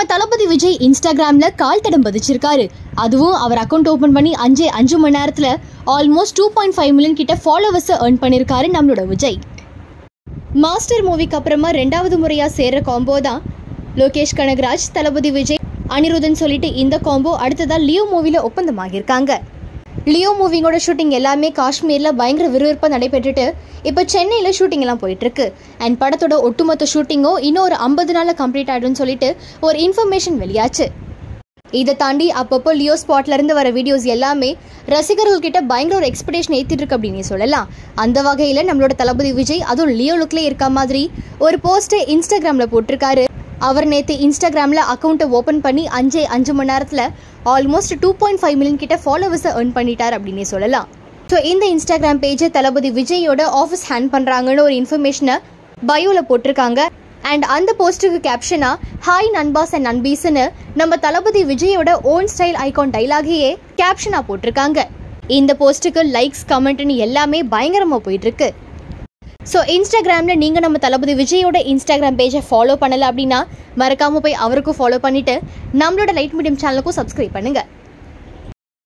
தளபதி விஜய் இன்ஸ்டாகிராம்ல கால் தடம் பதிச்சிருக்காரு அதுவும் அவர் அக்கௌண்ட் ஓபன் பண்ணி அஞ்சு அஞ்சு மணி நேரத்துல almost two point five million கிட்ட ஃபாலோவர்ஸை ஏர்ன் பண்ணியிருக்காரு நம்மளோட விஜய் மாஸ்டர் மூவிக்கு அப்புறமா ரெண்டாவது முறையா சேர்ற காம்போ தான் லோகேஷ் கனகராஜ் தளபதி விஜய் அனிருதன் சொல்லிட்டு இந்த காம்போ அடுத்ததா லியோ மூவில ஒப்பந்தமாகியிருக்காங்க லியோ மூவிங்கோட ஷூட்டிங் எல்லாமே காஷ்மீரில் பயங்கர விறுவிறுப்பாக நடைபெற்றுட்டு இப்போ சென்னையில் ஷூட்டிங் எல்லாம் போயிட்டு இருக்கு அண்ட் படத்தோட ஒட்டுமொத்த ஷூட்டிங்கும் இன்னும் ஒரு ஐம்பது நாளில் கம்ப்ளீட் ஆகிடும்னு சொல்லிட்டு ஒரு இன்ஃபர்மேஷன் வெளியாச்சு இதை தாண்டி அப்பப்போ லியோ ஸ்பாட்ல இருந்து வர வீடியோஸ் எல்லாமே ரசிகர்கள் கிட்ட பயங்கர ஒரு எக்ஸ்பெக்டேஷன் ஏற்றிட்டு இருக்கு அப்படின்னு சொல்லலாம் அந்த வகையில் நம்மளோட தளபதி விஜய் அதுவும் லியோ லுக்லேயே இருக்க மாதிரி ஒரு போஸ்ட்டை இன்ஸ்டாகிராமில் போட்டிருக்காரு அவர் நேற்று இன்ஸ்டாகிராமில் அக்கௌண்ட்டை ஓப்பன் பண்ணி அஞ்சே அஞ்சு மணி நேரத்தில் almost two point five million கிட்ட ஃபாலோவர்ஸை ஏர்ன் பண்ணிட்டார் அப்படின்னே சொல்லலாம் ஸோ இந்த இன்ஸ்டாகிராம் பேஜை தளபதி விஜயோட ஆஃபீஸ் ஹேண்ட் பண்ணுறாங்கன்னு ஒரு இன்ஃபர்மேஷனை பயோவில் போட்டிருக்காங்க அண்ட் அந்த போஸ்ட்டுக்கு கேப்ஷனா ஹாய் நண்பாஸ் அண்ட் நண்பீஸ்னு நம்ம தளபதி விஜயோட ஓன் ஸ்டைல் ஐகான் டைலாகையே கேப்ஷனாக போட்டிருக்காங்க இந்த போஸ்ட்டுக்கு லைக்ஸ் கமெண்ட்னு எல்லாமே பயங்கரமாக போயிட்டு இருக்கு ஸோ இன்ஸ்டாகிராமில் நீங்கள் நம்ம தளபதி விஜயோட இன்ஸ்டாகிராம் பேஜை ஃபாலோ பண்ணலை அப்படின்னா மறக்காமல் போய் அவருக்கும் ஃபாலோ பண்ணிவிட்டு நம்மளோட லைட் மீடியம் சேனலுக்கும் சப்ஸ்கிரைப் பண்ணுங்கள்